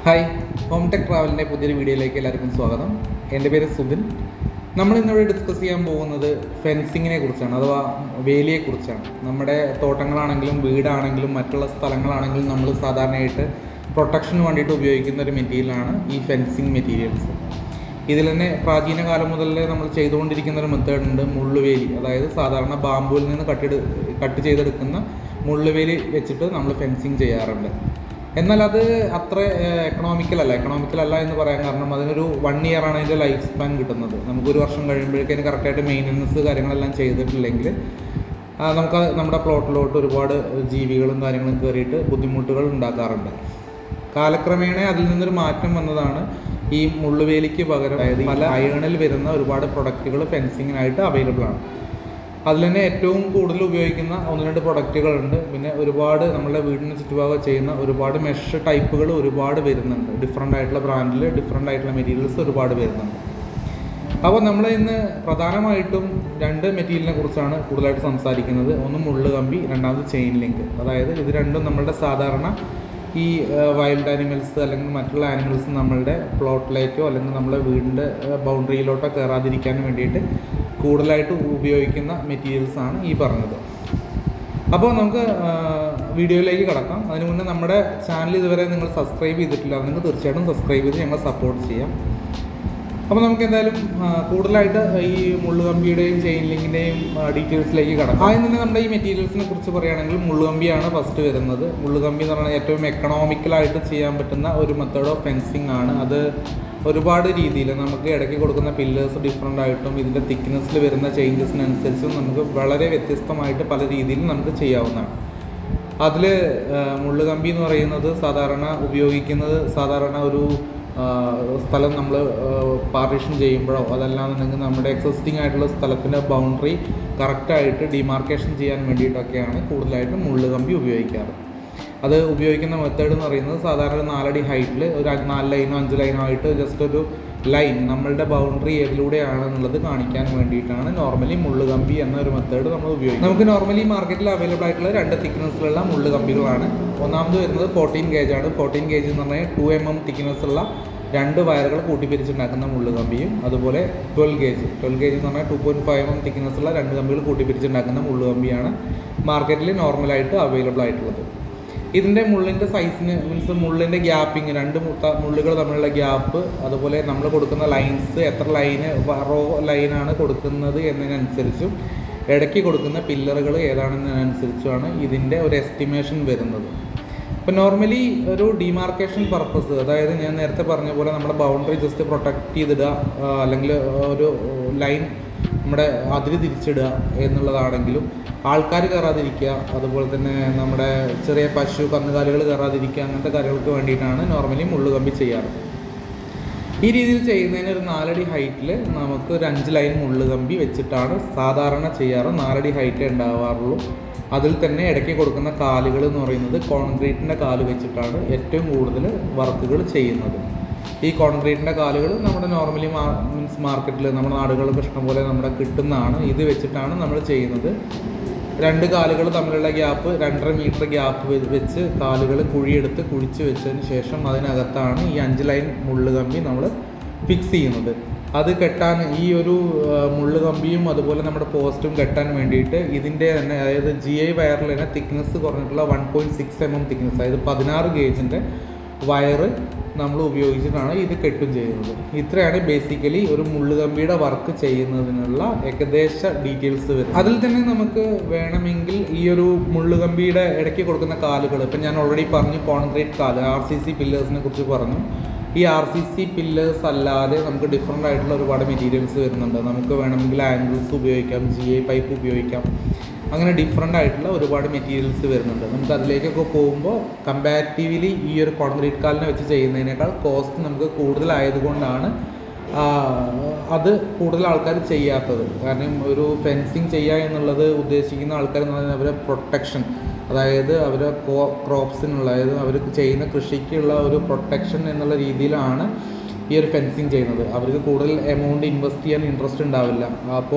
hi home tech ട്രാവലിൻ്റെ പുതിയൊരു വീഡിയോയിലേക്ക് എല്ലാവർക്കും സ്വാഗതം എൻ്റെ പേര് സുബിൻ നമ്മൾ ഇന്നിവിടെ ഡിസ്കസ് ചെയ്യാൻ പോകുന്നത് ഫെൻസിങ്ങിനെ കുറിച്ചാണ് അഥവാ വേലിയെ കുറിച്ചാണ് നമ്മുടെ തോട്ടങ്ങളാണെങ്കിലും വീടാണെങ്കിലും മറ്റുള്ള സ്ഥലങ്ങളാണെങ്കിലും നമ്മൾ സാധാരണയായിട്ട് പ്രൊട്ടക്ഷന് വേണ്ടിയിട്ട് ഉപയോഗിക്കുന്ന ഒരു മെറ്റീരിയലാണ് ഈ ഫെൻസിങ് മെറ്റീരിയൽസ് ഇതിൽ തന്നെ പ്രാചീന കാലം മുതലേ നമ്മൾ ചെയ്തുകൊണ്ടിരിക്കുന്ന ഒരു മെത്തേഡ് ഉണ്ട് മുള്ളുവേലി അതായത് സാധാരണ ബാമ്പുവിൽ നിന്ന് കട്ടിട് കട്ട് ചെയ്തെടുക്കുന്ന മുള്ളുവേലി വെച്ചിട്ട് നമ്മൾ ഫെൻസിങ് ചെയ്യാറുണ്ട് എന്നാൽ അത് അത്ര എക്കണോമിക്കൽ അല്ല എക്കണോമിക്കൽ അല്ല എന്ന് പറയാൻ കാരണം അതിനൊരു വൺ ഇയർ ആണ് അതിൻ്റെ ലൈഫ് സ്പാൻ കിട്ടുന്നത് നമുക്കൊരു വർഷം കഴിയുമ്പോഴേക്കും കറക്റ്റായിട്ട് മെയിൻ്റനൻസ് കാര്യങ്ങളെല്ലാം ചെയ്തിട്ടില്ലെങ്കിൽ ആ, നമുക്ക് നമ്മുടെ പ്ലോട്ടിലോട്ട് ഒരുപാട് ജീവികളും കാര്യങ്ങളും കയറിയിട്ട് ബുദ്ധിമുട്ടുകൾ ഉണ്ടാക്കാറുണ്ട് കാലക്രമേണ അതിൽ നിന്നൊരു മാറ്റം വന്നതാണ് ഈ മുള്ളുവേലിക്ക് പകരം അതായത് പല അയണിൽ വരുന്ന ഒരുപാട് പ്രൊഡക്റ്റുകൾ ഫെൻസിങ്ങിനായിട്ട് അവൈലബിൾ ആണ് അതിൽ തന്നെ ഏറ്റവും കൂടുതൽ ഉപയോഗിക്കുന്ന ഒന്ന് രണ്ട് പ്രൊഡക്റ്റുകളുണ്ട് പിന്നെ ഒരുപാട് നമ്മുടെ വീടിന് ചുറ്റുഭാഗം ചെയ്യുന്ന ഒരുപാട് മെഷ് ടൈപ്പുകൾ ഒരുപാട് വരുന്നുണ്ട് ഡിഫറെൻ്റ് ആയിട്ടുള്ള ബ്രാൻഡിൽ ഡിഫറെൻ്റ് ആയിട്ടുള്ള മെറ്റീരിയൽസ് ഒരുപാട് വരുന്നുണ്ട് അപ്പോൾ നമ്മൾ ഇന്ന് പ്രധാനമായിട്ടും രണ്ട് മെറ്റീരിയലിനെ കുറിച്ചാണ് കൂടുതലായിട്ട് സംസാരിക്കുന്നത് ഒന്ന് മുള്ള് കമ്പി രണ്ടാമത് ചെയിൻ ലിങ്ക് അതായത് ഇത് രണ്ടും നമ്മളുടെ സാധാരണ ഈ വൈൽഡ് ആനിമൽസ് അല്ലെങ്കിൽ മറ്റുള്ള ആനിമൽസ് നമ്മളുടെ പ്ലോട്ടിലേക്കോ അല്ലെങ്കിൽ നമ്മളെ വീടിൻ്റെ ബൗണ്ടറിയിലോട്ടോ കയറാതിരിക്കാൻ വേണ്ടിയിട്ട് കൂടുതലായിട്ട് ഉപയോഗിക്കുന്ന മെറ്റീരിയൽസ് ആണ് ഈ പറഞ്ഞത് അപ്പോൾ നമുക്ക് ആ, വീഡിയോയിലേക്ക് കടക്കാം അതിന് മുന്നേ നമ്മുടെ ചാനൽ ഇതുവരെ നിങ്ങൾ സബ്സ്ക്രൈബ് ചെയ്തിട്ടില്ല നിങ്ങൾ തീർച്ചയായിട്ടും സബ്സ്ക്രൈബ് ചെയ്ത് ഞങ്ങളെ സപ്പോർട്ട് ചെയ്യാം അപ്പോൾ നമുക്ക് എന്തായാലും ആ, കൂടുതലായിട്ട് ഈ മുള്ളുകമ്പിയുടെയും ചെയിൻ ലിങ്കിൻ്റെയും ഡീറ്റെയിൽസിലേക്ക് കടക്കാം ആദ്യം തന്നെ നമ്മുടെ ഈ മെറ്റീരിയൽസിനെ കുറിച്ച് പറയുകയാണെങ്കിൽ മുള്ളുകമ്പിയാണ് ഫസ്റ്റ് വരുന്നത് മുള്ളുകമ്പി എന്ന് പറഞ്ഞാൽ ഏറ്റവും എക്കണോമിക്കലായിട്ട് ചെയ്യാൻ പറ്റുന്ന ഒരു മെത്തേഡ് ഓഫ് ഫെൻസിങ് ആണ് അത് ഒരുപാട് രീതിയിൽ നമുക്ക് ഇടയ്ക്ക് കൊടുക്കുന്ന പില്ലേഴ്സ് ഡിഫറെൻ്റ് ആയിട്ടും ഇതിൻ്റെ തിക്നെസ്സിൽ വരുന്ന ചേഞ്ചസിനനുസരിച്ചും നമുക്ക് വളരെ വ്യത്യസ്തമായിട്ട് പല രീതിയിൽ നമുക്ക് ചെയ്യാവുന്നതാണ് അതിൽ മുള്ളുകമ്പി എന്ന് പറയുന്നത് സാധാരണ ഉപയോഗിക്കുന്നത് സാധാരണ ഒരു ആ, സ്ഥലം നമ്മൾ പാർട്ടീഷൻ ചെയ്യുമ്പോഴോ അതല്ലാന്നുണ്ടെങ്കിൽ നമ്മുടെ എക്സിസ്റ്റിംഗ് ആയിട്ടുള്ള സ്ഥലത്തിൻ്റെ ബൗണ്ടറി കറക്റ്റായിട്ട് ഡിമാർക്കേഷൻ ചെയ്യാൻ വേണ്ടിയിട്ടൊക്കെയാണ് കൂടുതലായിട്ടും മുള്ളുകമ്പി ഉപയോഗിക്കാറ് അത് ഉപയോഗിക്കുന്ന മെത്തേഡ് എന്ന് പറയുന്നത് സാധാരണ ഒരു നാലടി ഹൈറ്റിൽ ഒരു അ- നാല് ലൈനോ അഞ്ച് ലൈനോ ആയിട്ട് ജസ്റ്റ് ഒരു ലൈൻ നമ്മളുടെ ബൗണ്ടറി ഏതിലൂടെയാണെന്നുള്ളത് കാണിക്കാൻ വേണ്ടിയിട്ടാണ് നോർമലി മുള്ളുകമ്പി എന്ന ഒരു മെത്തേഡ് നമ്മൾ ഉപയോഗിക്കുന്നത് നമുക്ക് നോർമലി മാർക്കറ്റിൽ അവൈലബിൾ ആയിട്ടുള്ള രണ്ട് തിക്നെസ്സിലുള്ള മുള്ളുകമ്പികളാണ് ഒന്നാമത് വരുന്നത് ഫോർട്ടീൻ ഗേജ് ആണ് ഫോർട്ടീൻ ഗേജ് എന്ന് പറഞ്ഞാൽ ടു എം എം തിക്നെസ്സുള്ള രണ്ട് വയറുകൾ കൂട്ടിപ്പിരിച്ചുണ്ടാക്കുന്ന മുള്ളുകമ്പിയും അതുപോലെ ട്വൽവ് ഗേജ് ട്വൽവ് ഗേജ് എന്ന് പറഞ്ഞാൽ ടു പോയിൻറ്റ് ഫൈവ് എം തിക്നെസ്സുള്ള രണ്ട് കമ്പികൾ കൂട്ടിപ്പിരിച്ചുണ്ടാക്കുന്ന മുള്ളുകമ്പിയാണ് മാർക്കറ്റിൽ നോർമലായിട്ട് അവൈലബിൾ ആയിട്ടുള്ളത് ഇതിൻ്റെ മുള്ളിൻ്റെ സൈസിന് മീൻസ് മുള്ളിൻ്റെ ഗ്യാപ്പിങ് രണ്ട് മുട്ട മുള്ളുകൾ തമ്മിലുള്ള ഗ്യാപ്പ് അതുപോലെ നമ്മൾ കൊടുക്കുന്ന ലൈൻസ് എത്ര ലൈന് റോ ലൈനാണ് കൊടുക്കുന്നത് എന്നതിനനുസരിച്ചും ഇടയ്ക്ക് കൊടുക്കുന്ന പില്ലറുകൾ ഏതാണെന്നതിനനുസരിച്ചുമാണ് ഇതിൻ്റെ ഒരു എസ്റ്റിമേഷൻ വരുന്നത് ഇപ്പം നോർമലി ഒരു ഡിമാർക്കേഷൻ പർപ്പസ് അതായത് ഞാൻ നേരത്തെ പറഞ്ഞ പോലെ നമ്മുടെ ബൗണ്ടറി ജസ്റ്റ് പ്രൊട്ടക്റ്റ് ചെയ്തിടുക ആ, അല്ലെങ്കിൽ ഒരു ലൈൻ നമ്മുടെ അതിര് തിരിച്ചിടുക എന്നുള്ളതാണെങ്കിലും ആൾക്കാർ കയറാതിരിക്കുക അതുപോലെ തന്നെ നമ്മുടെ ചെറിയ പശു കന്നുകാലികൾ കയറാതിരിക്കുക അങ്ങനത്തെ കാര്യങ്ങൾക്ക് വേണ്ടിയിട്ടാണ് നോർമലി മുള്ളുകമ്പി ചെയ്യാറ് ഈ രീതിയിൽ ചെയ്യുന്നതിന് ഒരു നാലടി ഹൈറ്റിൽ നമുക്ക് ഒരു അഞ്ച് ലൈൻ മുള്ളുകമ്പി വെച്ചിട്ടാണ് സാധാരണ ചെയ്യാറ് നാലടി ഹൈറ്റ് ഉണ്ടാവാറുള്ളൂ അതിൽ തന്നെ ഇടയ്ക്ക് കൊടുക്കുന്ന കാലുകൾ എന്ന് പറയുന്നത് കോൺക്രീറ്റിൻ്റെ കാല് വെച്ചിട്ടാണ് ഏറ്റവും കൂടുതൽ വർക്കുകൾ ചെയ്യുന്നത് ഈ കോൺക്രീറ്റിൻ്റെ കാലുകൾ നമ്മുടെ നോർമലി മീൻസ് മാർക്കറ്റിൽ നമ്മുടെ നാടുകളിലൊക്കെ ഇഷ്ടംപോലെ നമ്മുടെ കിട്ടുന്നതാണ് ഇത് വെച്ചിട്ടാണ് നമ്മൾ ചെയ്യുന്നത് രണ്ട് കാലുകൾ തമ്മിലുള്ള ഗ്യാപ്പ് രണ്ടര മീറ്റർ ഗ്യാപ്പ് വെച്ച് കാലുകൾ കുഴിയെടുത്ത് കുഴിച്ച് വെച്ചതിന് ശേഷം അതിനകത്താണ് ഈ അഞ്ച് ലൈൻ മുള്ള് കമ്പി നമ്മൾ ഫിക്സ് ചെയ്യുന്നത് അത് കെട്ടാൻ ഈ ഒരു ആ, മുള്ള് കമ്പിയും അതുപോലെ നമ്മുടെ പോസ്റ്റും കെട്ടാൻ വേണ്ടിയിട്ട് ഇതിൻ്റെ തന്നെ അതായത് ജി ഐ വയറിൽ തന്നെ തിക്നെസ് കുറഞ്ഞിട്ടുള്ള one point six M M thickness അതായത് പതിനാറ് ഗേജിൻ്റെ വയറ് നമ്മൾ ഉപയോഗിച്ചിട്ടാണ് ഇത് കെട്ടും ചെയ്യുന്നത് ഇത്രയാണ് ബേസിക്കലി ഒരു മുള്ളുകമ്പിയുടെ വർക്ക് ചെയ്യുന്നതിനുള്ള ഏകദേശ ഡീറ്റെയിൽസ് വരുന്നത് അതിൽ തന്നെ നമുക്ക് വേണമെങ്കിൽ ഈ ഒരു മുള്ളുകമ്പിയുടെ ഇടയ്ക്ക് കൊടുക്കുന്ന കാലുകൾ ഇപ്പം ഞാൻ ഓൾറെഡി പറഞ്ഞു കോൺക്രീറ്റ് കാല് ആർ സി സി പില്ലേഴ്സിനെ കുറിച്ച് പറഞ്ഞു ഈ ആർ സി സി പില്ലേഴ്സ് അല്ലാതെ നമുക്ക് ഡിഫറെൻ്റ് ആയിട്ടുള്ള ഒരുപാട് മെറ്റീരിയൽസ് വരുന്നുണ്ട് നമുക്ക് വേണമെങ്കിൽ ആംഗിൾസ് ഉപയോഗിക്കാം ജി ഐ പൈപ്പ് ഉപയോഗിക്കാം അങ്ങനെ ഡിഫറെൻ്റ് ആയിട്ടുള്ള ഒരുപാട് മെറ്റീരിയൽസ് വരുന്നുണ്ട് നമുക്ക് അതിലേക്കൊക്കെ പോകുമ്പോൾ കമ്പാരിറ്റീവ്ലി ഈ ഒരു കോൺക്രീറ്റ് കാലിനെ വെച്ച് ചെയ്യുന്നതിനേക്കാൾ കോസ്റ്റ് നമുക്ക് കൂടുതലായതുകൊണ്ടാണ് ആ, അത് കൂടുതൽ ആൾക്കാർ ചെയ്യാത്തത് കാരണം ഒരു ഫെൻസിങ് ചെയ്യുക എന്നുള്ളത് ഉദ്ദേശിക്കുന്ന ആൾക്കാർ എന്ന് പറഞ്ഞാൽ അവരെ പ്രൊട്ടക്ഷൻ അതായത് അവരെ ക്രോപ്സിനുള്ള അതായത് അവർ ചെയ്യുന്ന കൃഷിക്കുള്ള ഒരു പ്രൊട്ടക്ഷൻ എന്നുള്ള രീതിയിലാണ് ഈ ഒരു ഫെൻസിങ് ചെയ്യുന്നത് അവർക്ക് കൂടുതൽ എമൗണ്ട് ഇൻവെസ്റ്റ് ചെയ്യാൻ ഇൻട്രസ്റ്റ് ഉണ്ടാവില്ല അപ്പോൾ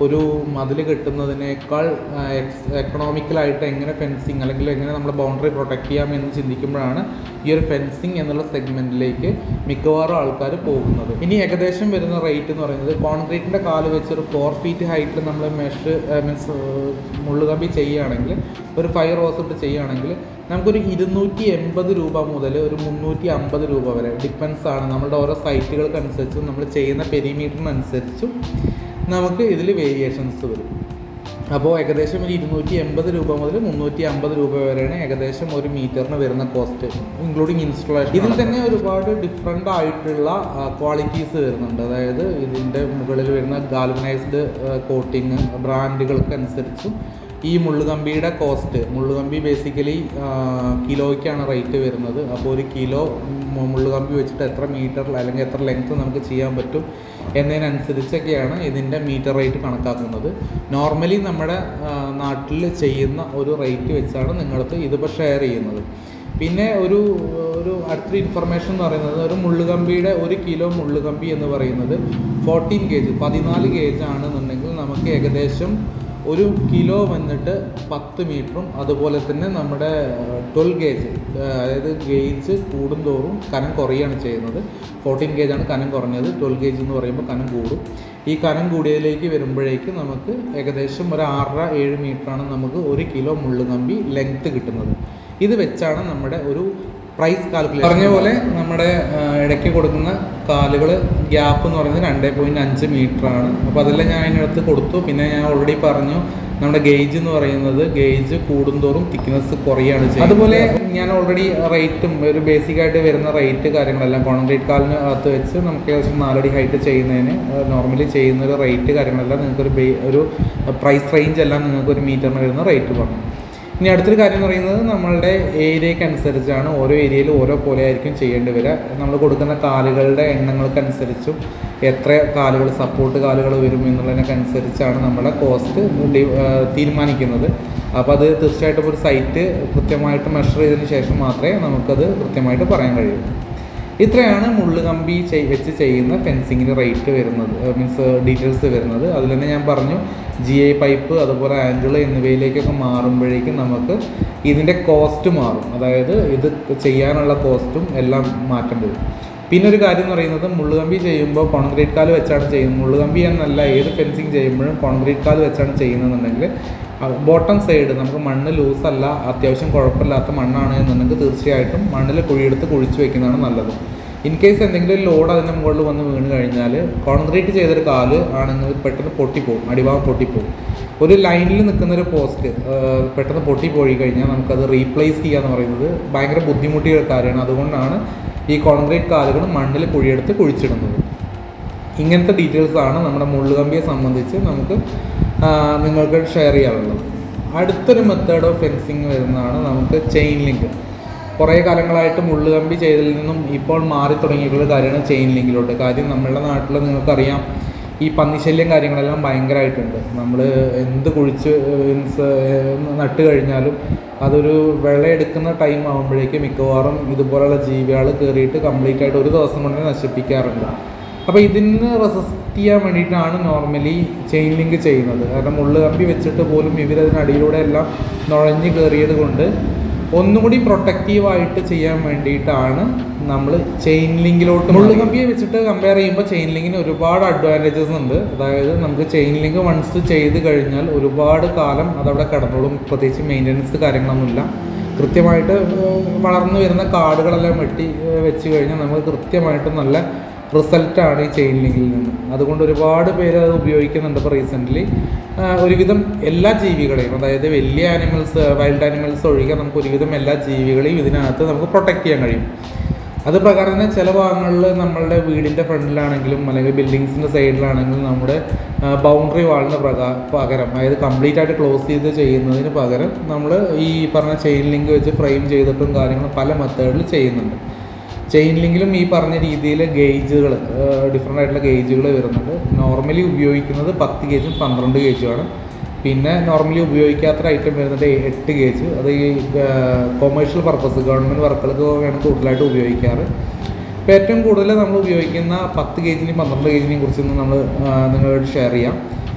ഒരു മതിൽ കെട്ടുന്നതിനേക്കാൾ എക്കണോമിക്കലായിട്ട് എങ്ങനെ ഫെൻസിങ് അല്ലെങ്കിൽ എങ്ങനെ നമ്മൾ ബൗണ്ടറി പ്രൊട്ടക്ട് ചെയ്യാം എന്ന് ചിന്തിക്കുമ്പോഴാണ് ഈ ഒരു ഫെൻസിങ് എന്നുള്ള സെഗ്മെൻറ്റിലേക്ക് മിക്കവാറും ആൾക്കാർ പോകുന്നത് ഇനി ഏകദേശം വരുന്ന റേറ്റ് എന്ന് പറയുന്നത് കോൺക്രീറ്റിൻ്റെ കാല് വെച്ച് ഒരു ഫോർ ഫീറ്റ് ഹൈറ്റിൽ നമ്മൾ മെഷ് മീൻസ് മുള്ളുകമ്പി ചെയ്യുകയാണെങ്കിൽ ഒരു ഫയർ റോസ് ഇട്ട് ചെയ്യുകയാണെങ്കിൽ നമുക്കൊരു ഇരുന്നൂറ്റി എൺപത് രൂപ മുതൽ ഒരു മുന്നൂറ്റി അമ്പത് രൂപ വരെ ഡിപ്പെൻസ് ആണ് നമ്മുടെ ഓരോ സൈറ്റുകൾക്കനുസരിച്ചും നമ്മൾ ചെയ്യുന്ന പെരിമീറ്ററിനനുസരിച്ചും നമുക്ക് ഇതിൽ വേരിയേഷൻസ് വരും അപ്പോൾ ഏകദേശം ഒരു ഇരുന്നൂറ്റി എൺപത് രൂപ മുതൽ മുന്നൂറ്റി അമ്പത് രൂപ വരെയാണ് ഏകദേശം ഒരു മീറ്ററിന് വരുന്ന കോസ്റ്റ് ഇൻക്ലൂഡിങ് ഇൻസ്റ്റലേഷൻ ഇതിൽ തന്നെ ഒരുപാട് ഡിഫറെൻ്റ് ആയിട്ടുള്ള ക്വാളിറ്റീസ് വരുന്നുണ്ട് അതായത് ഇതിൻ്റെ മുകളിൽ വരുന്ന ഗാൽവനൈസ്ഡ് കോട്ടിങ് ബ്രാൻഡുകൾക്ക് അനുസരിച്ചും ഈ മുള്ളുകമ്പിയുടെ കോസ്റ്റ് മുള്ളുകമ്പി ബേസിക്കലി കിലോയ്ക്കാണ് റേറ്റ് വരുന്നത് അപ്പോൾ ഒരു കിലോ മു- മുള്ളുകമ്പി വെച്ചിട്ട് എത്ര മീറ്റർ അല്ലെങ്കിൽ എത്ര ലെങ്ത് നമുക്ക് ചെയ്യാൻ പറ്റും എന്നതിനനുസരിച്ചൊക്കെയാണ് ഇതിൻ്റെ മീറ്റർ റേറ്റ് കണക്കാക്കുന്നത് നോർമലി നമ്മുടെ നാട്ടിൽ ചെയ്യുന്ന ഒരു റേറ്റ് വെച്ചാണ് നിങ്ങളത് ഇതിപ്പോൾ ഷെയർ ചെയ്യുന്നത് പിന്നെ ഒരു ഒരു അടുത്തൊരു ഇൻഫർമേഷൻ എന്ന് പറയുന്നത് ഒരു മുള്ളുകമ്പിയുടെ ഒരു കിലോ മുള്ളുകമ്പി എന്ന് പറയുന്നത് ഫോർട്ടീൻ ഗേജ് പതിനാല് ഗേജ് ആണെന്നുണ്ടെങ്കിൽ നമുക്ക് ഏകദേശം ഒരു കിലോ വന്നിട്ട് പത്ത് മീറ്ററും അതുപോലെ തന്നെ നമ്മുടെ ട്വൽവ് ഗേജ് അതായത് ഗേജ് കൂടുന്തോറും കനം കുറയുകയാണ് ചെയ്യുന്നത് ഫോർട്ടീൻ ഗേജാണ് കനം കുറഞ്ഞത് ട്വൽവ് ഗേജ് എന്ന് പറയുമ്പോൾ കനം കൂടും ഈ കനം കൂടിയതിലേക്ക് വരുമ്പോഴേക്ക് നമുക്ക് ഏകദേശം ഒരു ആറര ഏഴ് മീറ്ററാണ് നമുക്ക് ഒരു കിലോ മുള്ളുകമ്പി ലെങ്ത്ത് കിട്ടുന്നത് ഇത് വെച്ചാണ് നമ്മുടെ ഒരു പ്രൈസ് കാൽക്കുലേഷൻ പറഞ്ഞ പോലെ നമ്മുടെ ആ, ഇടയ്ക്ക് കൊടുക്കുന്ന കാലുകൾ ഗ്യാപ്പ് എന്ന് പറയുന്നത് രണ്ട് പോയിൻറ്റ് അഞ്ച് മീറ്റർ ആണ് അപ്പോൾ അതെല്ലാം ഞാൻ അതിനടുത്ത് കൊടുത്തു പിന്നെ ഞാൻ ഓൾറെഡി പറഞ്ഞു നമ്മുടെ ഗേജ് എന്ന് പറയുന്നത് ഗേജ് കൂടുന്തോറും തിക്നെസ് കുറയാണ് ചെയ്യുന്നത് അതുപോലെ ഞാൻ ഓൾറെഡി റേറ്റും ഒരു ബേസിക് ആയിട്ട് വരുന്ന റേറ്റ് കാര്യങ്ങളെല്ലാം കോൺക്രീറ്റ് കാലിന് അകത്ത് വെച്ച് നമുക്ക് ഏകദേശം നാലടി ഹൈറ്റ് ചെയ്യുന്നതിന് നോർമലി ചെയ്യുന്ന ഒരു റേറ്റ് കാര്യങ്ങളെല്ലാം നിങ്ങൾക്കൊരു ബേ ഒരു പ്രൈസ് റേഞ്ച് എല്ലാം നിങ്ങൾക്ക് ഒരു മീറ്ററിന് വരുന്ന റേറ്റ് പറഞ്ഞു ഇനി അടുത്തൊരു കാര്യം എന്ന് പറയുന്നത് നമ്മളുടെ ഏരിയയ്ക്ക് അനുസരിച്ചാണ് ഓരോ ഏരിയയിൽ ഓരോ പോലെ ആയിരിക്കും ചെയ്യേണ്ടി വരിക നമ്മൾ കൊടുക്കുന്ന കാലുകളുടെ എണ്ണങ്ങൾക്കനുസരിച്ചും എത്ര കാലുകൾ സപ്പോർട്ട് കാലുകൾ വരും എന്നുള്ളതിനൊക്കെ അനുസരിച്ചാണ് നമ്മുടെ കോസ്റ്റ് തീരുമാനിക്കുന്നത് അപ്പോൾ അത് തീർച്ചയായിട്ടും ഒരു സൈറ്റ് കൃത്യമായിട്ട് മെഷർ ചെയ്തതിന് ശേഷം മാത്രമേ നമുക്കത് കൃത്യമായിട്ട് പറയാൻ കഴിയൂ ഇത്രയാണ് മുള്ളുകമ്പി ചെയ് വെച്ച് ചെയ്യുന്ന ഫെൻസിങ്ങിന് റേറ്റ് വരുന്നത് മീൻസ് ഡീറ്റെയിൽസ് വരുന്നത് അതിൽ തന്നെ ഞാൻ പറഞ്ഞു ജി ഐ പൈപ്പ് അതുപോലെ ആംഗിൾ എന്നിവയിലേക്കൊക്കെ മാറുമ്പോഴേക്കും നമുക്ക് ഇതിൻ്റെ കോസ്റ്റ് മാറും അതായത് ഇത് ചെയ്യാനുള്ള കോസ്റ്റും എല്ലാം മാറ്റം വരും പിന്നെ ഒരു കാര്യം എന്ന് പറയുന്നത് മുള്ളുകമ്പി ചെയ്യുമ്പോൾ കോൺക്രീറ്റ് കാല് വെച്ചാണ് ചെയ്യുന്നത് മുള്ളുകമ്പി എന്നല്ല ഏത് ഫെൻസിങ് ചെയ്യുമ്പോഴും കോൺക്രീറ്റ് കാല് വെച്ചാണ് ചെയ്യുന്നതെന്നുണ്ടെങ്കിൽ ബോട്ടം സൈഡ് നമുക്ക് മണ്ണ് ലൂസല്ല അത്യാവശ്യം കുഴപ്പമില്ലാത്ത മണ്ണാണ് എന്നുണ്ടെങ്കിൽ തീർച്ചയായിട്ടും മണ്ണിൽ കുഴിയെടുത്ത് കുഴിച്ച് വെക്കുന്നതാണ് നല്ലത് ഇൻ കേസ് എന്തെങ്കിലും ഒരു ലോഡ് അതിൻ്റെ മുകളിൽ വന്ന് വീണ് കഴിഞ്ഞാൽ കോൺക്രീറ്റ് ചെയ്തൊരു കാല് ആണെങ്കിൽ പെട്ടെന്ന് പൊട്ടിപ്പോവും അടിഭാഗം പൊട്ടിപ്പോവും ഒരു ലൈനിൽ നിൽക്കുന്ന ഒരു പോസ്റ്റ് പെട്ടെന്ന് പൊട്ടിപ്പോയി കഴിഞ്ഞാൽ നമുക്കത് റീപ്ലേസ് ചെയ്യുക എന്ന് പറയുന്നത് ഭയങ്കര ബുദ്ധിമുട്ടിയ ഒരു കാര്യമാണ് അതുകൊണ്ടാണ് ഈ കോൺക്രീറ്റ് കാലുകൾ മണ്ണിൽ കുഴിയെടുത്ത് കുഴിച്ചിടുന്നത് ഇങ്ങനത്തെ ഡീറ്റെയിൽസ് ആണ് നമ്മുടെ മുള്ളുകമ്പിയെ സംബന്ധിച്ച് നമുക്ക് ആ, നിങ്ങൾക്ക് ഷെയർ ചെയ്യാനുള്ളത് അടുത്തൊരു മെത്തേഡ് ഓഫ് ഫെൻസിങ് വരുന്നതാണ് നമുക്ക് ചെയിൻ ലിങ്ക് കുറേ കാലങ്ങളായിട്ട് മുള്ളുകമ്പി ചെയ്തതിൽ നിന്നും ഇപ്പോൾ മാറി തുടങ്ങിയിട്ടുള്ള കാര്യമാണ് ചെയിൻ ലിങ്കിലോട്ട് കാര്യം നമ്മളുടെ നാട്ടിൽ നിങ്ങൾക്കറിയാം ഈ പന്നിശല്യം കാര്യങ്ങളെല്ലാം ഭയങ്കരമായിട്ടുണ്ട് നമ്മൾ എന്ത് കുഴിച്ച് മീൻസ് നട്ട് കഴിഞ്ഞാലും അതൊരു വിളയെടുക്കുന്ന ടൈം ആകുമ്പോഴേക്കും മിക്കവാറും ഇതുപോലുള്ള ജീവികൾ കയറിയിട്ട് കംപ്ലീറ്റ് ആയിട്ട് ഒരു ദിവസം കൊണ്ട് നശിപ്പിക്കാറുണ്ട് അപ്പോൾ ഇതിന് റെസിസ്റ്റ് ചെയ്യാൻ വേണ്ടിയിട്ടാണ് നോർമലി ചെയിൻ ലിങ്ക് ചെയ്യുന്നത് കാരണം മുള്ള് കമ്പി വെച്ചിട്ട് പോലും ഇവരതിനടിയിലൂടെ എല്ലാം നുഴഞ്ഞ് കയറിയത് കൊണ്ട് ഒന്നുകൂടി പ്രൊട്ടക്റ്റീവായിട്ട് ചെയ്യാൻ വേണ്ടിയിട്ടാണ് നമ്മൾ ചെയിൻ ലിങ്കിലോട്ട് മുള്ളു കമ്പിയെ വെച്ചിട്ട് കമ്പയർ ചെയ്യുമ്പോൾ ചെയിൻ ലിങ്കിന് ഒരുപാട് അഡ്വാൻറ്റേജസ് ഉണ്ട് അതായത് നമുക്ക് ചെയിൻ ലിങ്ക് വൺസ് ചെയ്ത് കഴിഞ്ഞാൽ ഒരുപാട് കാലം അതവിടെ കിടന്നോളും പ്രത്യേകിച്ച് മെയിൻ്റനൻസ് കാര്യങ്ങളൊന്നുമില്ല കൃത്യമായിട്ട് ഏഹ്, വളർന്നു വരുന്ന കാടുകളെല്ലാം വെട്ടി ഏഹ്, വെച്ച് കഴിഞ്ഞാൽ നമുക്ക് കൃത്യമായിട്ട് നല്ല റിസൾട്ടാണ് ഈ ചെയിൻ ലിങ്കിൽ നിന്ന് അതുകൊണ്ട് ഒരുപാട് പേര് അത് ഉപയോഗിക്കുന്നുണ്ട് ഇപ്പോൾ റീസെൻ്റ്ലി ഒരുവിധം എല്ലാ ജീവികളെയും അതായത് വലിയ ആനിമൽസ് വൈൽഡ് ആനിമൽസ് ഒഴികെ നമുക്ക് ഒരുവിധം എല്ലാ ജീവികളെയും ഇതിനകത്ത് നമുക്ക് പ്രൊട്ടക്റ്റ് ചെയ്യാൻ കഴിയും അത് പ്രകാരം തന്നെ ചില ഭാഗങ്ങളിൽ നമ്മളുടെ വീടിൻ്റെ ഫ്രണ്ടിലാണെങ്കിലും അല്ലെങ്കിൽ ബിൽഡിങ്സിൻ്റെ സൈഡിലാണെങ്കിലും നമ്മുടെ ബൗണ്ടറി വാളിന് പ്രകാ പകരം അതായത് കംപ്ലീറ്റ് ആയിട്ട് ക്ലോസ് ചെയ്ത് ചെയ്യുന്നതിന് പകരം നമ്മൾ ഈ പറഞ്ഞ ചെയിൻ ലിങ്ക് വെച്ച് ഫ്രെയിം ചെയ്തിട്ടും കാര്യങ്ങളും പല മെത്തേഡിൽ ചെയ്യുന്നുണ്ട് ചെയിൻ ലിങ്കിലും ഈ പറഞ്ഞ രീതിയിൽ ഗേജുകൾ ഡിഫറെൻ്റ് ആയിട്ടുള്ള ഗേജുകൾ വരുന്നുണ്ട് നോർമലി ഉപയോഗിക്കുന്നത് പത്ത് ഗേജും പന്ത്രണ്ട് ഗേജുമാണ് പിന്നെ നോർമലി ഉപയോഗിക്കാത്തൊരു ഐറ്റം വരുന്നത് എട്ട് ഗേജ് അത് ഈ കൊമേഴ്ഷ്യൽ പർപ്പസ് ഗവൺമെൻറ് വർക്കുകൾക്ക് വേണം കൂടുതലായിട്ട് ഉപയോഗിക്കാറ് ഇപ്പോൾ ഏറ്റവും കൂടുതൽ നമ്മൾ ഉപയോഗിക്കുന്ന പത്ത് ഗേജിനെയും പന്ത്രണ്ട് ഗേജിനെയും കുറിച്ചൊന്ന് നമ്മൾ നിങ്ങളോട് ഷെയർ ചെയ്യാം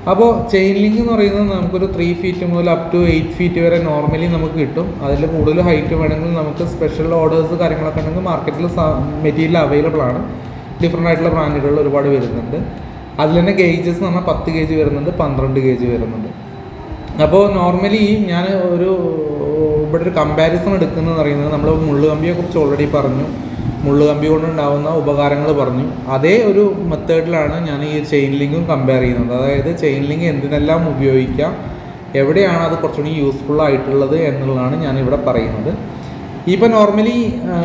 അപ്പോൾ ചെയിൻ ലിങ്ക് എന്ന് പറയുന്നത് നമുക്കൊരു ത്രീ ഫീറ്റ് മുതൽ അപ് ടു എയ്റ്റ് ഫീറ്റ് വരെ നോർമലി നമുക്ക് കിട്ടും അതിൽ കൂടുതൽ ഹൈറ്റ് വേണമെങ്കിൽ നമുക്ക് സ്പെഷ്യൽ ഓർഡേഴ്സ് കാര്യങ്ങളൊക്കെ ഉണ്ടെങ്കിൽ മാർക്കറ്റിൽ മെറ്റീരിയൽ അവൈലബിൾ ആണ് ഡിഫറെൻ്റ് ആയിട്ടുള്ള ബ്രാൻഡുകളിൽ ഒരുപാട് വരുന്നുണ്ട് അതിൽ തന്നെ ഗേജസ് എന്ന് പറഞ്ഞാൽ പത്ത് ഗേജ് വരുന്നുണ്ട് പന്ത്രണ്ട് ഗേജ് വരുന്നുണ്ട് അപ്പോൾ നോർമലി ഞാൻ ഒരു ഇവിടെ ഒരു കമ്പാരിസൺ എടുക്കുന്നത് പറയുന്നത് നമ്മൾ മുള്ളുകമ്പിയെ കുറിച്ച് ഓൾറെഡി പറഞ്ഞു മുള്ളുകമ്പി കൊണ്ടുണ്ടാവുന്ന ഉപകാരങ്ങൾ പറഞ്ഞു അതേ ഒരു മെത്തേഡിലാണ് ഞാൻ ഈ ചെയിൻ ലിങ്കും കമ്പയർ ചെയ്യുന്നത് അതായത് ചെയിൻ ലിങ്ക് എന്തിനെല്ലാം ഉപയോഗിക്കാം എവിടെയാണ് അത് കുറച്ചുകൂടി യൂസ്ഫുൾ ആയിട്ടുള്ളത് എന്നുള്ളതാണ് ഞാനിവിടെ പറയുന്നത് ഇപ്പം നോർമലി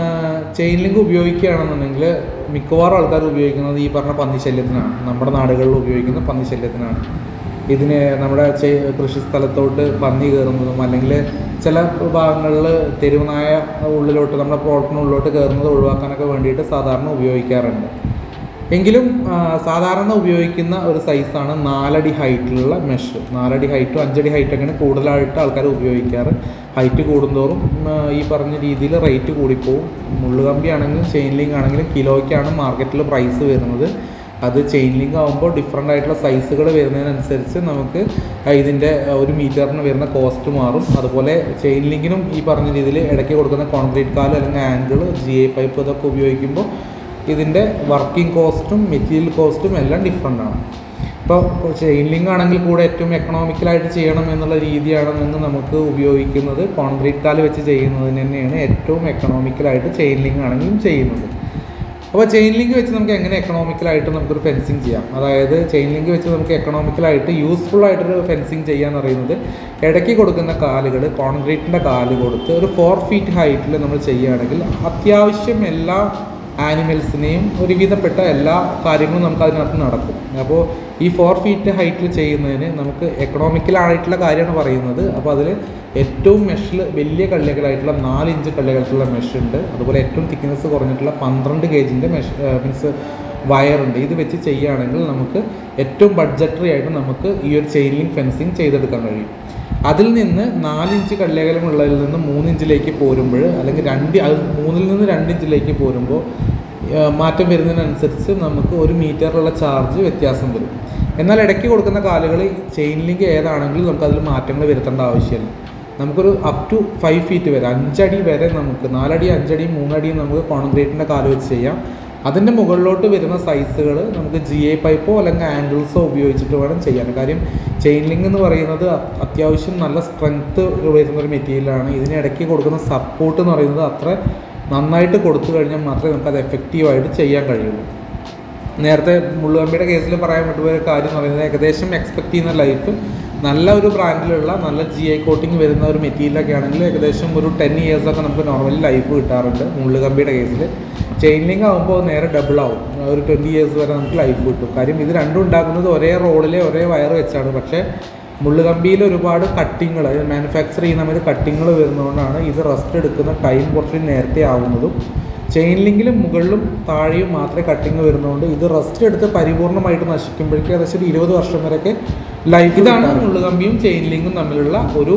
ചെയിൻ ലിങ്ക് ഉപയോഗിക്കുകയാണെന്നുണ്ടെങ്കിൽ മിക്കവാറും ആൾക്കാർ ഉപയോഗിക്കുന്നത് ഈ പറഞ്ഞ പന്നിശല്യത്തിനാണ് നമ്മുടെ നാടുകളിൽ ഉപയോഗിക്കുന്ന പന്നിശല്യത്തിനാണ് ഇതിന് നമ്മുടെ ചെ- കൃഷി സ്ഥലത്തോട്ട് പന്നി കയറുന്നതും അല്ലെങ്കിൽ ചില ഭാഗങ്ങളിൽ തെരുവുനായ ഉള്ളിലോട്ട് നമ്മുടെ പ്ലോട്ടിനുള്ളിലോട്ട് കയറുന്നത് ഒഴിവാക്കാനൊക്കെ വേണ്ടിയിട്ട് സാധാരണ ഉപയോഗിക്കാറുണ്ട് എങ്കിലും ആ, സാധാരണ ഉപയോഗിക്കുന്ന ഒരു സൈസാണ് നാലടി ഹൈറ്റിലുള്ള മെഷ് നാലടി ഹൈറ്റും അഞ്ചടി ഹൈറ്റൊക്കെയാണ് കൂടുതലായിട്ട് ആൾക്കാർ ഉപയോഗിക്കാറ് ഹൈറ്റ് കൂടുന്തോറും ആ, ഈ പറഞ്ഞ രീതിയിൽ റേറ്റ് കൂടിപ്പോവും മുള്ളുകമ്പി ആണെങ്കിലും ചെയിൻ ലിങ്ക് ആണെങ്കിലും കിലോയ്ക്കാണ് മാർക്കറ്റിൽ പ്രൈസ് വരുന്നത് അത് ചെയിൻ ലിങ്ക് ആകുമ്പോൾ ഡിഫറെൻ്റ് ആയിട്ടുള്ള സൈസുകൾ വരുന്നതിനനുസരിച്ച് നമുക്ക് ഇതിൻ്റെ ഒരു മീറ്ററിന് വരുന്ന കോസ്റ്റ് മാറും അതുപോലെ ചെയിൻ ലിങ്കിനും ഈ പറഞ്ഞ രീതിയിൽ ഇടയ്ക്ക് കൊടുക്കുന്ന കോൺക്രീറ്റ് കാല് അല്ലെങ്കിൽ ആംഗിൾ ജി ഐ പൈപ്പ് ഇതൊക്കെ ഉപയോഗിക്കുമ്പോൾ ഇതിൻ്റെ വർക്കിംഗ് കോസ്റ്റും മെറ്റീരിയൽ കോസ്റ്റും എല്ലാം ഡിഫറെൻ്റ് ആണ് ഇപ്പോൾ ചെയിൻ ലിങ്ക് ആണെങ്കിൽ കൂടെ ഏറ്റവും എക്കണോമിക്കലായിട്ട് ചെയ്യണം എന്നുള്ള രീതിയാണ് നിന്ന് നമുക്ക് ഉപയോഗിക്കുന്നത് കോൺക്രീറ്റ് കാല് വെച്ച് ചെയ്യുന്നതിന് തന്നെയാണ് ഏറ്റവും എക്കണോമിക്കലായിട്ട് ചെയിൻ ലിങ്ക് ആണെങ്കിലും ചെയ്യുന്നത് അപ്പോൾ ചെയിൻ ലിങ്ക് വെച്ച് നമുക്ക് എങ്ങനെ എക്കണോമിക്കലായിട്ട് നമുക്കൊരു ഫെൻസിങ് ചെയ്യാം അതായത് ചെയിൻ ലിങ്ക് വെച്ച് നമുക്ക് എക്കണോമിക്കലായിട്ട് യൂസ്ഫുൾ ആയിട്ടൊരു ഫെൻസിങ് ചെയ്യാന്ന് പറയുന്നത് ഇടയ്ക്ക് കൊടുക്കുന്ന കാലുകൾ കോൺക്രീറ്റിൻ്റെ കാല് കൊടുത്ത് ഒരു ഫോർ ഫീറ്റ് ഹൈറ്റിൽ നമ്മൾ ചെയ്യുകയാണെങ്കിൽ അത്യാവശ്യം എല്ലാ ആനിമൽസിനെയും ഒരുവിധപ്പെട്ട എല്ലാ കാര്യങ്ങളും നമുക്ക് അതിനകത്ത് നടക്കും അപ്പോൾ ഈ ഫോർ ഫീറ്റ് ഹൈറ്റിൽ ചെയ്യുന്നതിന് നമുക്ക് എക്കണോമിക്കലായിട്ടുള്ള കാര്യമാണ് പറയുന്നത് അപ്പോൾ അതിൽ ഏറ്റവും മെഷിൽ വലിയ കള്ളികളായിട്ടുള്ള നാല് ഇഞ്ച് കള്ളികളായിട്ടുള്ള മെഷ് ഉണ്ട് അതുപോലെ ഏറ്റവും തിക്നെസ് കുറഞ്ഞിട്ടുള്ള പന്ത്രണ്ട് ഗേജിൻ്റെ മെഷ് മീൻസ് വയറുണ്ട് ഇത് വെച്ച് ചെയ്യുകയാണെങ്കിൽ നമുക്ക് ഏറ്റവും ബഡ്ജറ്ററി ആയിട്ട് നമുക്ക് ഈ ഒരു ചെയിൻ ലിങ്ക് ഫെൻസിങ് ചെയ്തെടുക്കാൻ കഴിയും അതിൽ നിന്ന് നാലിഞ്ച് കള്ളിയകലമുള്ളതിൽ നിന്ന് മൂന്നിഞ്ചിലേക്ക് പോരുമ്പോൾ അല്ലെങ്കിൽ രണ്ട് അത് മൂന്നിൽ നിന്ന് രണ്ട് ഇഞ്ചിലേക്ക് പോരുമ്പോൾ ആ, മാറ്റം വരുന്നതിനനുസരിച്ച് നമുക്ക് ഒരു മീറ്ററിലുള്ള ചാർജ് വ്യത്യാസം വരും എന്നാൽ ഇടയ്ക്ക് കൊടുക്കുന്ന കാലുകൾ ചെയിൻ ലിങ്ക് ഏതാണെങ്കിലും നമുക്ക് അതിൽ മാറ്റങ്ങൾ വരുത്തേണ്ട ആവശ്യമില്ല നമുക്കൊരു അപ് ടു ഫൈവ് ഫീറ്റ് വരെ അഞ്ചടി വരെ നമുക്ക് നാലടി അഞ്ചടി മൂന്നടിയും നമുക്ക് കോൺക്രീറ്റിൻ്റെ കാല് വെച്ച് ചെയ്യാം അതിൻ്റെ മുകളിലോട്ട് വരുന്ന സൈസുകൾ നമുക്ക് ജി ഐ പൈപ്പോ അല്ലെങ്കിൽ ആംഗിൾസോ ഉപയോഗിച്ചിട്ട് വേണം ചെയ്യാൻ കാര്യം ചെയിൻ ലിങ്ക് എന്ന് പറയുന്നത് അ- അത്യാവശ്യം നല്ല സ്ട്രെങ്ത്ത് വരുന്നൊരു മെറ്റീരിയലാണ് ഇതിന് ഇടയ്ക്ക് കൊടുക്കുന്ന സപ്പോർട്ട് എന്ന് പറയുന്നത് അത്ര നന്നായിട്ട് കൊടുത്തു കഴിഞ്ഞാൽ മാത്രമേ നമുക്ക് അത് എഫക്റ്റീവായിട്ട് ചെയ്യാൻ കഴിയുള്ളൂ നേരത്തെ മുള്ളുകമ്പിയുടെ കേസിൽ പറയാൻ വിട്ടുപോയ ഒരു കാര്യം എന്ന് പറയുന്നത് ഏകദേശം എക്സ്പെക്ട് ചെയ്യുന്ന ലൈഫ് നല്ല ഒരു ബ്രാൻഡിലുള്ള നല്ല ജി ഐ കോട്ടിങ് വരുന്ന ഒരു മെറ്റീരിയലൊക്കെ ആണെങ്കിൽ ഏകദേശം ഒരു ടെൻ ഇയേഴ്സൊക്കെ നമുക്ക് നോർമലി ലൈഫ് കിട്ടാറുണ്ട് മുള്ളുകമ്പിയുടെ കേസിൽ ചെയിൻ ലിങ്ക് ആകുമ്പോൾ നേരെ ഡബിൾ ആവും ഒരു ട്വൻറ്റി ഇയേഴ്സ് വരെ നമുക്ക് ലൈഫ് കിട്ടും കാര്യം ഇത് രണ്ടും ഉണ്ടാക്കുന്നത് ഒരേ റോഡിലെ ഒരേ വയർ വെച്ചാണ് പക്ഷേ മുള്ളുകമ്പിയിൽ ഒരുപാട് കട്ടിങ്ങൾ മാനുഫാക്ചർ ചെയ്യുന്ന സമയത്ത് കട്ടിങ്ങൾ വരുന്നതുകൊണ്ടാണ് ഇത് റെസ്റ്റ് എടുക്കുന്ന ടൈം കുറച്ച് നേരത്തെ ആവുന്നതും ചെയിൻ ലിങ്കിലും മുകളിലും താഴെയും മാത്രമേ കട്ടിങ് വരുന്നതുകൊണ്ട് ഇത് റെസ്റ്റ് എടുത്ത് പരിപൂർണമായിട്ട് നശിക്കുമ്പോഴേക്കും ഏകദേശം ഒരു ഇരുപത് വർഷം വരെയൊക്കെ ലൈഫ് ഇതാണ് മുള്ളുകമ്പിയും ചെയിൻ ലിങ്കും തമ്മിലുള്ള ഒരു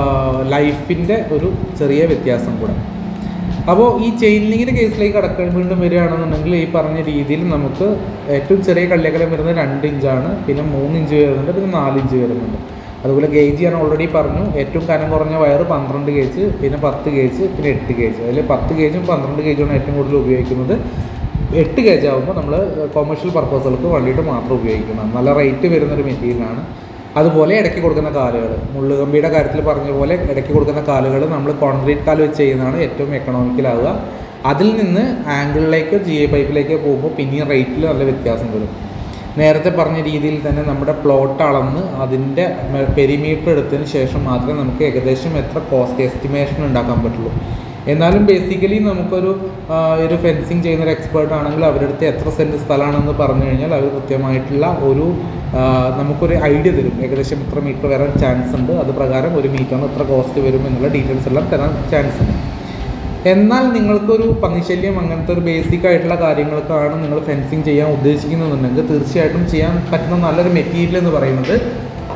ലൈഫിൻ്റെ ഒരു ചെറിയ വ്യത്യാസം കൂടെ അപ്പോൾ ഈ ചെയിൻ ലിങ്കിൻ്റെ കേസിലേക്ക് കടക്കാൻ വീണ്ടും വരികയാണെന്നുണ്ടെങ്കിൽ ഈ പറഞ്ഞ രീതിയിൽ നമുക്ക് ഏറ്റവും ചെറിയ കള്ളിയകലം വരുന്നത് രണ്ട് ഇഞ്ചാണ് പിന്നെ മൂന്ന് ഇഞ്ച് വരുന്നുണ്ട് പിന്നെ നാല് ഇഞ്ച് വരുന്നുണ്ട് അതുപോലെ ഗേജ് ഞാൻ ഓൾറെഡി പറഞ്ഞു ഏറ്റവും കനം കുറഞ്ഞ വയർ പന്ത്രണ്ട് ഗേജ് പിന്നെ പത്ത് ഗേജ് പിന്നെ എട്ട് ഗേജ് അതിൽ പത്ത് ഗേജും പന്ത്രണ്ട് ഗേജുമാണ് ഏറ്റവും കൂടുതൽ ഉപയോഗിക്കുന്നത് എട്ട് ഗേജ് ആകുമ്പോൾ നമ്മൾ കൊമേഴ്ഷ്യൽ പർപ്പസുകൾക്ക് വേണ്ടിയിട്ട് മാത്രം ഉപയോഗിക്കുന്നത് നല്ല റേറ്റ് വരുന്നൊരു മെറ്റീരിയലാണ് അതുപോലെ ഇടയ്ക്ക് കൊടുക്കുന്ന കാലുകൾ മുള്ളുകമ്പിയുടെ കാര്യത്തിൽ പറഞ്ഞ പോലെ ഇടയ്ക്ക് കൊടുക്കുന്ന കാലുകൾ നമ്മൾ കോൺക്രീറ്റ് കാല് വെച്ച് ചെയ്യുന്നതാണ് ഏറ്റവും എക്കണോമിക്കലാവുക അതിൽ നിന്ന് ആംഗിളിലേക്ക് ജി ഐ പൈപ്പിലേക്ക് പോകുമ്പോൾ പിന്നെയും റേറ്റിൽ നല്ല വ്യത്യാസം വരും നേരത്തെ പറഞ്ഞ രീതിയിൽ തന്നെ നമ്മുടെ പ്ലോട്ട് അളന്ന് അതിൻ്റെ പെരിമീറ്റർ എടുത്തതിന് ശേഷം മാത്രമേ നമുക്ക് ഏകദേശം എത്ര കോസ്റ്റ് എസ്റ്റിമേഷൻ ഉണ്ടാക്കാൻ പറ്റുള്ളൂ എന്നാലും ബേസിക്കലി നമുക്കൊരു ആ, ഒരു ഫെൻസിങ് ചെയ്യുന്ന ഒരു എക്സ്പേർട്ട് ആണെങ്കിൽ അവരുടെ അടുത്ത് എത്ര സെൻറ്റ് സ്ഥലമാണെന്ന് പറഞ്ഞു കഴിഞ്ഞാൽ അവർ കൃത്യമായിട്ടുള്ള ഒരു ആ, നമുക്കൊരു ഐഡിയ തരും ഏകദേശം ഇത്ര മീറ്റർ വരാൻ ചാൻസ് ഉണ്ട് അത് പ്രകാരം ഒരു മീറ്ററിന് എത്ര കോസ്റ്റ് വരും എന്നുള്ള ഡീറ്റെയിൽസ് എല്ലാം തരാൻ ചാൻസ് ഉണ്ട് എന്നാൽ നിങ്ങൾക്കൊരു പന്നിശല്യം അങ്ങനത്തെ ഒരു ബേസിക് ആയിട്ടുള്ള കാര്യങ്ങൾക്കാണ് നിങ്ങൾ ഫെൻസിങ് ചെയ്യാൻ ഉദ്ദേശിക്കുന്നുണ്ടെങ്കിൽ തീർച്ചയായിട്ടും ചെയ്യാൻ പറ്റുന്ന നല്ലൊരു മെറ്റീരിയൽ എന്ന് പറയുന്നത്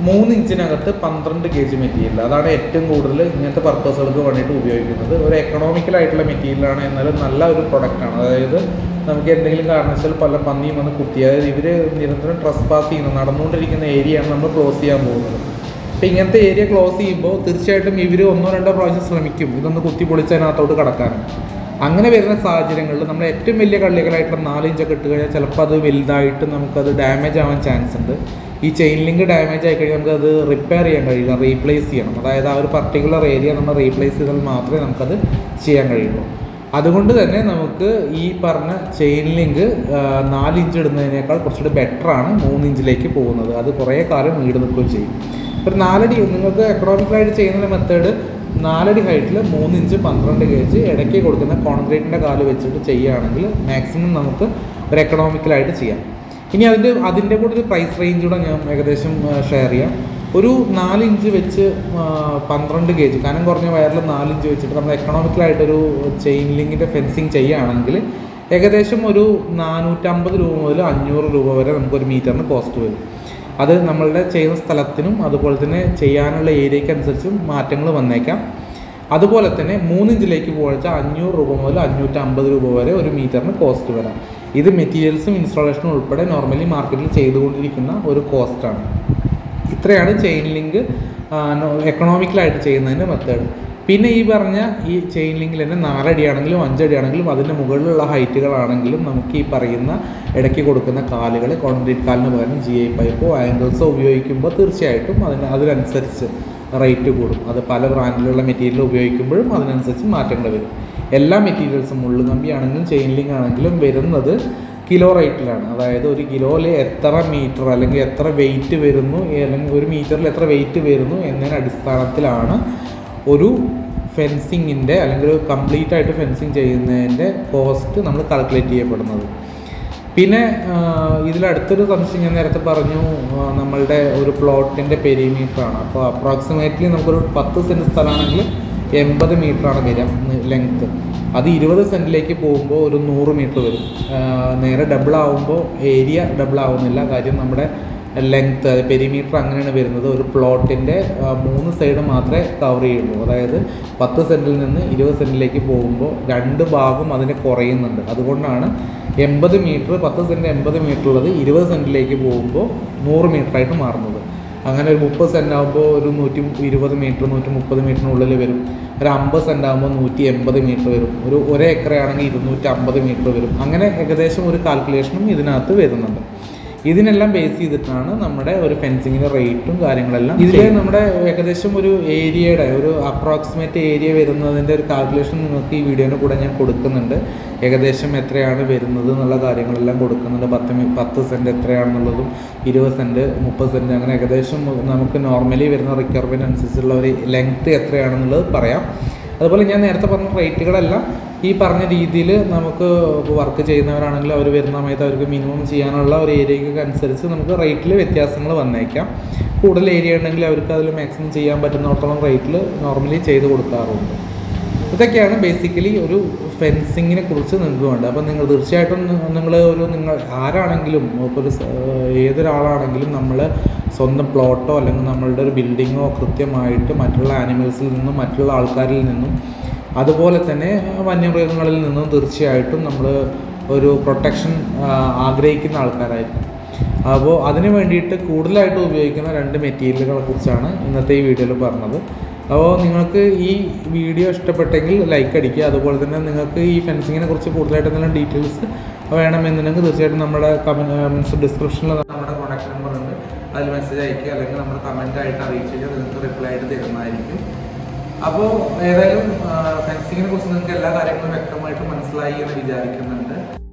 മൂന്ന് ഇഞ്ചിനകത്ത് പന്ത്രണ്ട് കെ ജി മെറ്റീരിയൽ അതാണ് ഏറ്റവും കൂടുതൽ ഇങ്ങനത്തെ പർപ്പസുകൾക്ക് വേണ്ടിയിട്ട് ഉപയോഗിക്കുന്നത് ഒരു എക്കണോമിക്കൽ ആയിട്ടുള്ള മെറ്റീരിയലാണ് എന്നാലും നല്ല ഒരു പ്രൊഡക്റ്റാണ് അതായത് നമുക്ക് എന്തെങ്കിലും കാരണവശാൽ പല പന്നിയും വന്ന് കുത്തി അതായത് ഇവർ നിരന്തരം ട്രസ് പാസ് ചെയ്യുന്ന നടന്നുകൊണ്ടിരിക്കുന്ന ഏരിയയാണ് നമ്മൾ ക്ലോസ് ചെയ്യാൻ പോകുന്നത് അപ്പോൾ ഇങ്ങനത്തെ ഏരിയ ക്ലോസ് ചെയ്യുമ്പോൾ തീർച്ചയായിട്ടും ഇവർ ഒന്നോ രണ്ടോ പ്രാവശ്യം ശ്രമിക്കും ഇതൊന്ന് കുത്തി പൊളിച്ച് അതിനകത്തോട്ട് കടക്കാൻ അങ്ങനെ വരുന്ന സാഹചര്യങ്ങളിൽ നമ്മൾ ഏറ്റവും വലിയ കള്ളികളായിട്ടുള്ള നാല് ഇഞ്ചൊക്കെ ഇട്ട് കഴിഞ്ഞാൽ ചിലപ്പോൾ അത് വലുതായിട്ട് നമുക്കത് ഡാമേജ് ആവാൻ ചാൻസ് ഉണ്ട് ഈ ചെയിൻ ലിങ്ക് ഡാമേജ് ആയി കഴിഞ്ഞാൽ നമുക്കത് റിപ്പയർ ചെയ്യാൻ കഴിയില്ല റീപ്ലേസ് ചെയ്യണം അതായത് ആ ഒരു പർട്ടിക്കുലർ ഏരിയ നമ്മൾ റീപ്ലേസ് ചെയ്താൽ മാത്രമേ നമുക്കത് ചെയ്യാൻ കഴിയുള്ളൂ അതുകൊണ്ട് തന്നെ നമുക്ക് ഈ പറഞ്ഞ ചെയിൻ ലിങ്ക് നാല് ഇഞ്ച് ഇടുന്നതിനേക്കാൾ കുറച്ചുകൂടി ബെറ്ററാണ് മൂന്ന് ഇഞ്ചിലേക്ക് പോകുന്നത് അത് കുറേ കാലം ഈട് നിൽക്കുകയും ചെയ്യും ഒരു നാലടി നിങ്ങൾക്ക് എക്കണോമിക്കലായിട്ട് ചെയ്യുന്ന മെത്തേഡ് നാലടി ഹൈറ്റിൽ മൂന്ന് ഇഞ്ച് പന്ത്രണ്ട് കെ ജി ഇടയ്ക്ക് കൊടുക്കുന്ന കോൺക്രീറ്റിൻ്റെ കാല് വെച്ചിട്ട് ചെയ്യുകയാണെങ്കിൽ മാക്സിമം നമുക്ക് ഒരു എക്കണോമിക്കലായിട്ട് ചെയ്യാം ഇനി അതിൻ്റെ അതിൻ്റെ കൂടെ ഒരു പ്രൈസ് റേഞ്ച് കൂടെ ഞാൻ ഏകദേശം ഷെയർ ചെയ്യാം ഒരു നാല് ഇഞ്ച് വെച്ച് ആ, പന്ത്രണ്ട് കെ ജി കനം കുറഞ്ഞ വയറിൽ നാല് ഇഞ്ച് വെച്ചിട്ട് നമ്മൾ എക്കണോമിക്കലായിട്ടൊരു ചെയിൻ ലിങ്കിൻ്റെ ഫെൻസിങ് ചെയ്യുകയാണെങ്കിൽ ഏകദേശം ഒരു നാനൂറ്റമ്പത് രൂപ മുതൽ അഞ്ഞൂറ് രൂപ വരെ നമുക്കൊരു മീറ്ററിന് കോസ്റ്റ് വരും അത് നമ്മളുടെ ചെയ്യുന്ന സ്ഥലത്തിനും അതുപോലെ തന്നെ ചെയ്യാനുള്ള ഏരിയയ്ക്ക് അനുസരിച്ചും മാറ്റങ്ങൾ വന്നേക്കാം അതുപോലെ തന്നെ മൂന്നിഞ്ചിലേക്ക് പോകച്ചാൽ അഞ്ഞൂറ് രൂപ മുതൽ അഞ്ഞൂറ്റമ്പത് രൂപ വരെ ഒരു മീറ്ററിന് കോസ്റ്റ് വരാം ഇത് മെറ്റീരിയൽസും ഇൻസ്റ്റാളേഷനും ഉൾപ്പെടെ നോർമലി മാർക്കറ്റിൽ ചെയ്തുകൊണ്ടിരിക്കുന്ന ഒരു കോസ്റ്റാണ് ഇത്രയാണ് ചെയിൻ ലിങ്ക് എക്കണോമിക്കലായിട്ട് ചെയ്യുന്നതിൻ്റെ മെത്തേഡ് പിന്നെ ഈ പറഞ്ഞ ഈ ചെയിൻ ലിങ്കിൽ തന്നെ നാലടിയാണെങ്കിലും അഞ്ചടിയാണെങ്കിലും അതിൻ്റെ മുകളിലുള്ള ഹൈറ്റുകളാണെങ്കിലും നമുക്ക് ഈ പറയുന്ന ഇടയ്ക്ക് കൊടുക്കുന്ന കാലുകൾ കോൺക്രീറ്റ് കാലിന് പകരം ജി ഐ പൈപ്പോ ആംഗിൾസോ ഉപയോഗിക്കുമ്പോൾ തീർച്ചയായിട്ടും അതിന് അതിനനുസരിച്ച് റേറ്റ് കൂടും അത് പല ബ്രാൻഡിലുള്ള മെറ്റീരിയൽ ഉപയോഗിക്കുമ്പോഴും അതിനനുസരിച്ച് മാറ്റങ്ങൾ വരും എല്ലാ മെറ്റീരിയൽസും മുള്ളു കമ്പി ആണെങ്കിലും ചെയിൻ ലിങ്ക് ആണെങ്കിലും വരുന്നത് കിലോ റേറ്റിലാണ് അതായത് ഒരു കിലോയിൽ എത്ര മീറ്റർ അല്ലെങ്കിൽ എത്ര വെയിറ്റ് വരുന്നു അല്ലെങ്കിൽ ഒരു മീറ്ററിൽ എത്ര വെയിറ്റ് വരുന്നു എന്നതിന് അടിസ്ഥാനത്തിലാണ് ഒരു ഫെൻസിങ്ങിൻ്റെ അല്ലെങ്കിൽ ഒരു കംപ്ലീറ്റ് ആയിട്ട് ഫെൻസിങ് ചെയ്യുന്നതിൻ്റെ കോസ്റ്റ് നമ്മൾ കാൽക്കുലേറ്റ് ചെയ്യപ്പെടുന്നത് പിന്നെ ഇതിലടുത്തൊരു സംശയം ഞാൻ നേരത്തെ പറഞ്ഞു ആ, നമ്മളുടെ ഒരു പ്ലോട്ടിൻ്റെ പെരിമീറ്ററാണ് അപ്പോൾ അപ്രോക്സിമേറ്റ്ലി നമുക്കൊരു പത്ത് സെൻറ്റ് സ്ഥലമാണെങ്കിൽ എൺപത് മീറ്ററാണ് വരിക ലെങ്ത്ത് അത് ഇരുപത് സെൻറ്റിലേക്ക് പോകുമ്പോൾ ഒരു നൂറ് മീറ്റർ വരും ആ, നേരെ ഡബിൾ ആവുമ്പോൾ ഏരിയ ഡബിൾ ആവുന്നില്ല കാര്യം നമ്മുടെ ലെങ്ത്ത് അത് പെരിമീറ്റർ അങ്ങനെയാണ് വരുന്നത് ഒരു പ്ലോട്ടിൻ്റെ മൂന്ന് സൈഡ് മാത്രമേ കവർ ചെയ്യുള്ളൂ അതായത് പത്ത് സെൻറ്റിൽ നിന്ന് ഇരുപത് സെൻറ്റിലേക്ക് പോകുമ്പോൾ രണ്ട് ഭാഗം അതിന് കുറയുന്നുണ്ട് അതുകൊണ്ടാണ് എൺപത് മീറ്റർ പത്ത് സെൻറ്റ് എൺപത് മീറ്റർ ഉള്ളത് ഇരുപത് സെൻറ്റിലേക്ക് പോകുമ്പോൾ നൂറ് മീറ്ററായിട്ട് മാറുന്നത് അങ്ങനെ ഒരു മുപ്പത് സെൻറ്റ് ആകുമ്പോൾ ഒരു നൂറ്റി ഇരുപത് മീറ്റർ നൂറ്റി മുപ്പത് മീറ്ററിനുള്ളിൽ വരും ഒരു അമ്പത് സെൻറ്റ് ആകുമ്പോൾ നൂറ്റി എൺപത് മീറ്റർ വരും ഒരു ഒരേ ഏക്കർ ആണെങ്കിൽ ഇരുന്നൂറ്റി അമ്പത് മീറ്റർ വരും അങ്ങനെ ഏകദേശം ഒരു കാൽക്കുലേഷനും ഇതിനകത്ത് വരുന്നുണ്ട് ഇതിനെല്ലാം ബേസ് ചെയ്തിട്ടാണ് നമ്മുടെ ഒരു ഫെൻസിങ്ങിൻ്റെ റേറ്റും കാര്യങ്ങളെല്ലാം ഇതിൽ നമ്മുടെ ഏകദേശം ഒരു ഏരിയയുടെ ഒരു അപ്രോക്സിമേറ്റ് ഏരിയ വരുന്നതിൻ്റെ ഒരു കാൽക്കുലേഷൻ നിങ്ങൾക്ക് ഈ വീഡിയോയുടെ കൂടെ ഞാൻ കൊടുക്കുന്നുണ്ട് ഏകദേശം എത്രയാണ് വരുന്നത് എന്നുള്ള കാര്യങ്ങളെല്ലാം കൊടുക്കുന്നുണ്ട് പത്ത് മി- പത്ത് സെൻറ്റ് എത്രയാണെന്നുള്ളതും ഇരുപത് സെൻറ്റ് മുപ്പത് സെൻറ്റ് അങ്ങനെ ഏകദേശം നമുക്ക് നോർമലി വരുന്ന റിക്വയർമെൻറ്റ് അനുസരിച്ചുള്ള ഒരു ലെങ്ത്ത് എത്രയാണെന്നുള്ളത് പറയാം അതുപോലെ ഞാൻ നേരത്തെ പറഞ്ഞ റേറ്റുകളെല്ലാം ഈ പറഞ്ഞ രീതിയിൽ നമുക്ക് വർക്ക് ചെയ്യുന്നവരാണെങ്കിൽ അവർ വരുന്ന സമയത്ത് അവർക്ക് മിനിമം ചെയ്യാനുള്ള ഒരു ഏരിയയ്ക്ക് അനുസരിച്ച് നമുക്ക് റേറ്റിൽ വ്യത്യാസങ്ങൾ വന്നേക്കാം കൂടുതൽ ഏരിയ ഉണ്ടെങ്കിൽ അവർക്ക് അതിൽ മാക്സിമം ചെയ്യാൻ പറ്റുന്നിടത്തോളം റേറ്റിൽ നോർമലി ചെയ്ത് കൊടുക്കാറുണ്ട് ഇതൊക്കെയാണ് ബേസിക്കലി ഒരു ഫെൻസിങ്ങിനെ കുറിച്ച് നിങ്ങൾക്ക് വേണ്ടത് അപ്പോൾ നിങ്ങൾ തീർച്ചയായിട്ടും നിങ്ങൾ ഒരു നിങ്ങൾ ആരാണെങ്കിലും ഇപ്പോൾ ഒരു സ- ഏതൊരാളാണെങ്കിലും നമ്മൾ സ്വന്തം പ്ലോട്ടോ അല്ലെങ്കിൽ നമ്മളുടെ ഒരു ബിൽഡിങ്ങോ കൃത്യമായിട്ട് മറ്റുള്ള ആനിമൽസിൽ നിന്നും മറ്റുള്ള ആൾക്കാരിൽ നിന്നും അതുപോലെ തന്നെ വന്യമൃഗങ്ങളിൽ നിന്നും തീർച്ചയായിട്ടും നമ്മൾ ഒരു പ്രൊട്ടക്ഷൻ ആഗ്രഹിക്കുന്ന ആൾക്കാരായിരിക്കും അപ്പോൾ അതിന് വേണ്ടിയിട്ട് കൂടുതലായിട്ട് ഉപയോഗിക്കുന്ന രണ്ട് മെറ്റീരിയലുകളെ കുറിച്ചാണ് ഇന്നത്തെ ഈ വീഡിയോയിൽ പറഞ്ഞത് അപ്പോൾ നിങ്ങൾക്ക് ഈ വീഡിയോ ഇഷ്ടപ്പെട്ടെങ്കിൽ ലൈക്ക് അടിക്കുക അതുപോലെ തന്നെ നിങ്ങൾക്ക് ഈ ഫെൻസിങ്ങിനെ കുറിച്ച് കൂടുതലായിട്ട് എന്തെങ്കിലും ഡീറ്റെയിൽസ് വേണമെന്നുണ്ടെങ്കിൽ തീർച്ചയായിട്ടും നമ്മുടെ കമൻറ്റ് മീൻസ് ഡിസ്ക്രിപ്ഷനിൽ നമ്മുടെ കോൺടാക്ട് നമ്പർ ഉണ്ട് അതിൽ മെസ്സേജ് അയക്കുക അല്ലെങ്കിൽ നമ്മൾ കമൻ്റ് ആയിട്ട് അറിയിച്ചു കഴിഞ്ഞാൽ നിങ്ങൾക്ക് റിപ്ലൈ ആയിട്ട് തരുന്നതായിരിക്കും അപ്പോൾ ഏതായാലും ഫെൻസിങ്ങിനെ കുറിച്ച് നിങ്ങൾക്ക് എല്ലാ കാര്യങ്ങളും വ്യക്തമായിട്ട് മനസ്സിലായി എന്ന് വിചാരിക്കുന്നുണ്ട്